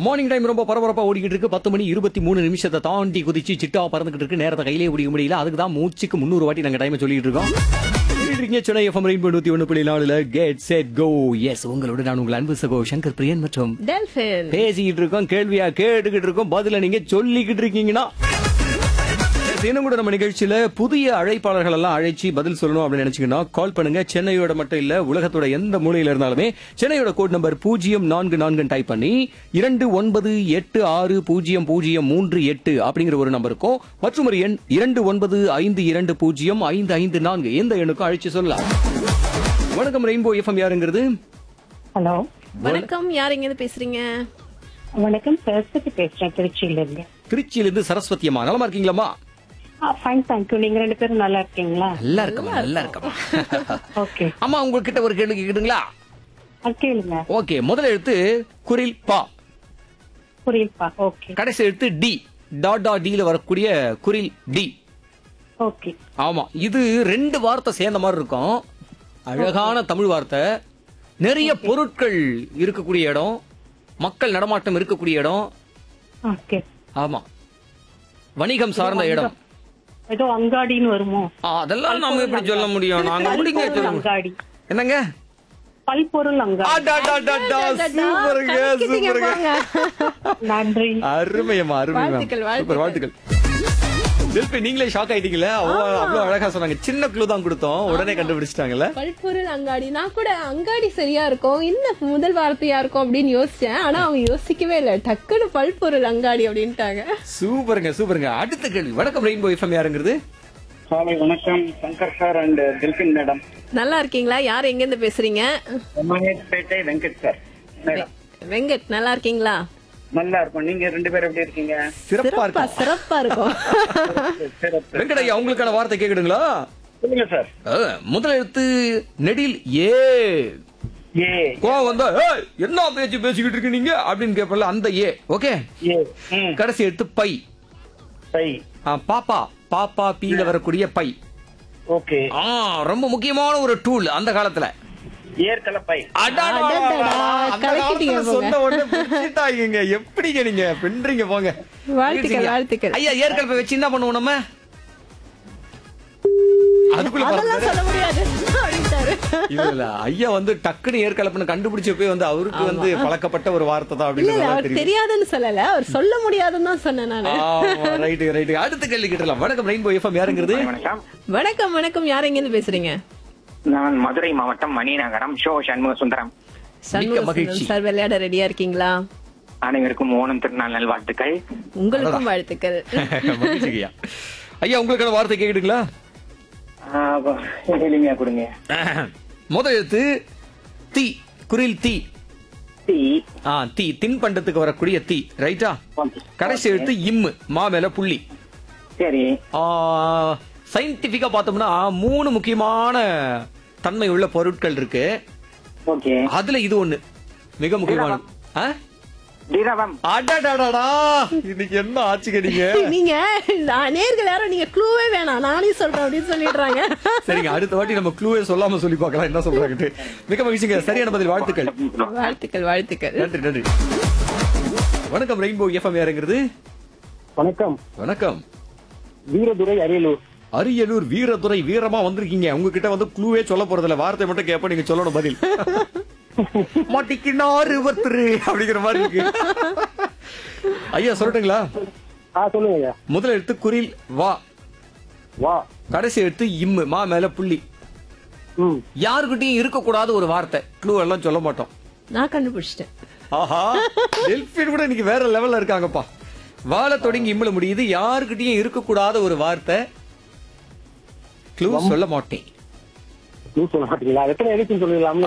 Morning time ரொம்ப பரபரப்பா ஓடிக்கிட்டு இருக்கு பத்து மணி இருபத்தி மூணு நிமிஷத்தை தாண்டி குதிச்சு சிட்டா பறந்துகிட்டு இருக்கு நேரத்தை கையிலே பிடிக்க முடியல அதுக்கு தான் மூச்சுக்கு முந்நூறு வாட்டி நாங்க டைம் சொல்லிட்டு இருக்கோம் கேட்டுட்டு இருக்கீங்க சென்னை எஃப்எம் ரெயின்போ நூத்தி ஒன்று புள்ளி நாலுல கெட் செட் கோ எஸ் உங்களோட நான் உங்கள் அன்பு சகோ சங்கர் பிரியன் மற்றும் டெல்பின் பேசிக்கிட்டு இருக்கோம் கேள்வியா கேட்டுக்கிட்டு இருக்கோம் பதில நீங்க சொல்லிக்கிட்டு இருக்கீங்கன்னா இன்னும் கூட நம்ம நிகழ்ச்சியில புதிய அழைப்பாளர்கள் எல்லாம் அழைச்சி பதில் சொல்லணும் அப்படின்னு நினைச்சீங்கன்னா கால் பண்ணுங்க சென்னையோட மட்டும் இல்ல உலகத்தோட எந்த மூலையில இருந்தாலுமே சென்னையோட கோட் நம்பர் பூஜ்ஜியம் நான்கு நான்கு டைப் பண்ணி இரண்டு ஒன்பது எட்டு ஆறு பூஜ்ஜியம் பூஜ்ஜியம் மூன்று எட்டு அப்படிங்கிற ஒரு நம்பருக்கும் மற்றும் ஒரு எண் இரண்டு ஒன்பது ஐந்து இரண்டு பூஜ்ஜியம் ஐந்து ஐந்து நான்கு எந்த எண்ணுக்கும் அழைச்சு சொல்லலாம் வணக்கம் ரெயின்போ எஃப்எம் யாருங்கிறது ஹலோ வணக்கம் யார் எங்க இருந்து பேசுறீங்க வணக்கம் சரஸ்வதி பேசுறேன் திருச்சியில இருந்து திருச்சியிலிருந்து சரஸ்வதி அம்மா நலமா இருக்கீங்களாம்மா ஃபைன் தேங்க்யூ நீங்க ரெண்டு பேரும் நல்லா இருக்கீங்களா நல்லா இருக்கமா நல்லா இருக்கமா ஓகே அம்மா உங்ககிட்ட ஒரு கேள்வி கேக்குதுங்களா கேளுங்க ஓகே முதல் எழுத்து குரில் பா புரியுதுப்பா ஓகே கடைசி எழுத்து டி டாட் டாட் டில வரக்கூடிய குரில் டி ஓகே ஆமா இது ரெண்டு வார்த்தை சேர்ந்த மாதிரி இருக்கும் அழகான தமிழ் வார்த்தை நிறைய பொருட்கள் இருக்கக்கூடிய இடம் மக்கள் நடமாட்டம் இருக்கக்கூடிய இடம் ஓகே ஆமா வணிகம் சார்ந்த இடம் ஏதோ அங்காடின்னு வருமோ ஆ, அதெல்லாம் நாம எப்படி சொல்ல முடியும் நாங்க முடிங்க பல்பொருள் சொல்லுங்க அங்காடி என்னங்க பல்பொருள் அங்காடி அடடடடா, சூப்பருங்க கலக்கிட்டீங்க சூப்பருங்க போங்க. நன்றி அருமையம்மா அருமை வாழ்த்துக்கள், சூப்பர் வாழ்த்துக்கள் தில்பி நீங்களே ஷாக் ஆயிட்டீங்களே அவ்வளவு அவ்வளவு அழகா சொன்னாங்க சின்ன க்ளூ தான் கொடுத்தோம் உடனே கண்டுபிடிச்சிட்டாங்கல்ல பல்பொருள் அங்காடி நான் கூட அங்காடி சரியா இருக்கும் என்ன முதல் வார்த்தையா இருக்கும் அப்படின்னு யோசிச்சேன் ஆனா அவங்க யோசிக்கவே இல்ல டக்குன்னு பல்பொருள் அங்காடி அப்படின்ட்டாங்க சூப்பருங்க சூப்பருங்க அடுத்த கேள்வி வணக்கம் ரெயின்போ எஃப்எம் யாருங்கிறது காலை வணக்கம் Shankar sir and Dilpin madam நல்லா இருக்கீங்களா யார் எங்க இருந்து பேசுறீங்க பேட்டை வெங்கட் சார் மேடம் வெங்கட் நல்லா இருக்கீங்களா நல்லா இருக்கும் நீங்க ரெண்டு பேரும் எப்படி இருக்கீங்க சிறப்பா சிறப்பா இருக்கும் சிறப்பா இருக்கும் சிறப்பு வெங்கடையா உங்களுக்கான வார்த்தை கேக்குதுங்களா சொல்லுங்க சார் அஹ், முதல் எழுத்து நெடில் ஏ ஏ கோவம் வந்தா "ஏய், என்ன பேச்சு பேசிக்கிட்டு இருக்கு நீங்க அப்படின்னு கேட்பல அந்த ஏ ஓகே ஏ ம் கடைசி எழுத்து பை சை ஆ, பாப்பா பாப்பா பீல வரக்கூடிய பை ஓகே ஆ ரொம்ப முக்கியமான ஒரு டூல் அந்த காலத்துல ஏற்கலப்பை அடடடடா, அடடடா, அந்த கலக்கிட்டீங்க காலத்துல போங்க. சொன்ன உடனே பிடிச்சிட்டாங்க. எப்படிங்க நீங்க பின்றீங்க போங்க வாழ்த்துக்கள், வாழ்த்துக்கள். ஐயா ஏற்கனவே வச்சு என்ன பண்ணுவோம் நம்ம அதுக்குள்ள அதெல்லாம் பாருங்க. சொல்ல முடியாது அப்படின்ட்டாரு இல்ல இல்ல ஐயா வந்து டக்குன்னு ஏற்கலப்புன்னு கண்டுபிடிச்ச போய் வந்து அவருக்கு வந்து பழக்கப்பட்ட ஒரு வார்த்தை தான் இல்ல இல்ல அப்படின்னு அவர் தெரியும் தெரியாதுன்னு சொல்லல அவர் சொல்ல முடியாதுன்னு தான் சொன்னேன் நானு ஆமா ரைட்டு ரைட்டு அடுத்த கேள்வி கேட்டலாம் வணக்கம் ரெயின்போ எஃப்எம் யாருங்கிறது வணக்கம் வணக்கம் வணக்கம் யார் எங்க இருந்து பேசுறீங்க நான் மதுரை மாவட்டம் மணிநகரம் ஷோ சண்முக சுந்தரம் சண்முக மகிழ்ச்சி. சுந்தரம் சார் விளையாட ரெடியா இருக்கீங்களா அனைவருக்கும் ஓணம் திருநாள் நல்வாழ்த்துக்கள் உங்களுக்கும் வாழ்த்துக்கள் மகிழ்ச்சிங்கய்யா. ஐயா உங்களுக்கான வார்த்தை கேக்குதுங்களா ஆ, அப்ப எளிமையா கொடுங்க முதல் எழுத்து தீ குரில் தீ டி ஆ தீ தின்பண்டத்துக்கு வரக்கூடிய தீ ரைட்டா ஓகே. கடைசி எழுத்து இம்மு மா மேல புள்ளி சரி சயின்டிபிக்கா பார்த்தோம்னா மூணு முக்கியமான தன்மை உள்ள பொருட்கள் இருக்கு ஓகே அதுல இது ஒண்ணு மிக முக்கியமான ஆ? திரவம் அடடடடா இன்னைக்கு என்ன ஆச்சுங்க நீங்க நீங்க நான் நேர்கள் யாரும் நீங்க க்ளூவே வேணாம் நானே சொல்றேன் அப்படின்னு சொல்லிடுறாங்க சரிங்க அடுத்த வாட்டி நம்ம க்ளூவே சொல்லாம சொல்லி பார்க்கலாம் என்ன சொல்றாங்கட்டு மிக மகிழ்ச்சிங்க சரியான பதில் வாழ்த்துக்கள் வாழ்த்துக்கள் வாழ்த்துக்கள் நன்றி நன்றி வணக்கம் ரெயின்போ எஃப்எம் யாருங்கிறது வணக்கம் வணக்கம் வீரதுரை அரியலூர் அரியலூர் வீரதுரை வீரமா வந்திருக்கீங்க உங்ககிட்ட வந்து க்ளூவே சொல்ல போறதில்ல வார்த்தை மட்டும் கேப்ப நீங்க சொல்லணும் பதில் மாட்டிக்கினாரு ஒருத்தரு அப்படிங்கிற மாதிரி இருக்கு ஐயா சொல்லட்டுங்களா ஆ சொல்லுங்க ஐயா முதல் எழுத்து குரில் வா வா கடைசி எழுத்து இம்மு மா மேல புள்ளி ம் யாருக்கிட்டையும் இருக்கக்கூடாத ஒரு வார்த்தை க்ளூ எல்லாம் சொல்ல மாட்டோம் நான் கண்டுபிடிச்சிட்டேன் ஆஹா டெல்பின் கூட இன்னைக்கு வேற லெவல்ல இருக்காங்கப்பா வாழ தொடங்கி இம்மல முடியுது யாருக்கிட்டையும் இருக்கக்கூடாத ஒரு வார்த்தை க்ளூ சொல்ல மாட்டேன் நீ சொல்ல மாட்டீங்களா எத்தனை எடிஷன் சொல்லிடலாம்ல